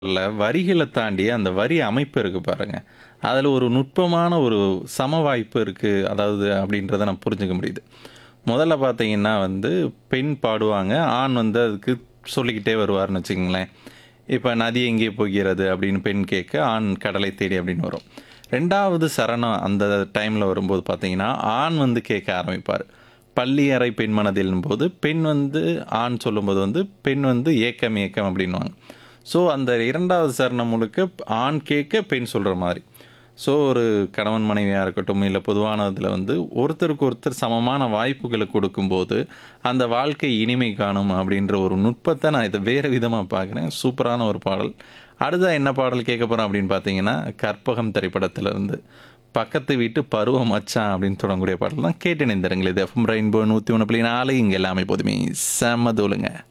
இல்ல வரிகள தாண்டி அந்த வரி அமைப்பு இருக்கு பாருங்க. அதுல ஒரு நுட்பமான ஒரு சம வாய்ப்பு இருக்கு. அதாவது அப்படின்றத நான் புரிஞ்சுக்க முடியுது. முதல்ல பார்த்தீங்கன்னா வந்து பெண் பாடுவாங்க. ஆண் வந்து அதுக்கு சொல்லிக்கிட்டே வருவார்ன்னு வச்சுக்கங்களேன். இப்ப "நதி எங்கே போகிறது" அப்படின்னு பெண் கேட்க, ஆண் "கடலை தேடி" அப்படின்னு வரும். 2வது சரணம் அந்த டைம்ல வரும்போது பார்த்தீங்கன்னா, ஆண் வந்து கேட்க ஆரம்பிப்பாரு. "பள்ளி அறை பெண் மனதில்ங்கும்போது, பெண் வந்து ஆண் சொல்லும்போது வந்து, பெண் வந்து "ஏக்கம் ஏக்கம்" அப்படின்னுவாங்க. ஸோ அந்த 2வது சரணம் முழுக்க ஆண் கேட்க, பெண் சொல்ற மாரி. ஸோ ஒரு கணவன் மனைவியா இருக்கட்டும், இல்ல பொதுவான இதுல வந்து ஒருத்தருக்கு ஒருத்தர் சமமான வாய்ப்புகள கொடுக்கும்போது, அந்த வாழ்க்கை இனிமை காணும் அப்படின்ற ஒரு நுட்பத்த நான் இத வேற விதமா பார்க்குறேன். சூப்பரான ஒரு பாடல். அடுத்ததா என்ன பாடல் கேட்க போறோம் அப்படின்னு பார்த்தீங்கன்னா, கற்பகம் திரைப்படத்திலிருந்து "பக்கத்து வீட்டு பருவ மச்சான்" அப்படின்னு தொடங்கக்கூடிய பாடல் தான் கேட்டு இணைந்திருங்கள். இது எஃப்எம் ரெயின்போ 101.4 இங்க எல்லாமே எப்போதுமே செம்ம தூளுங்க.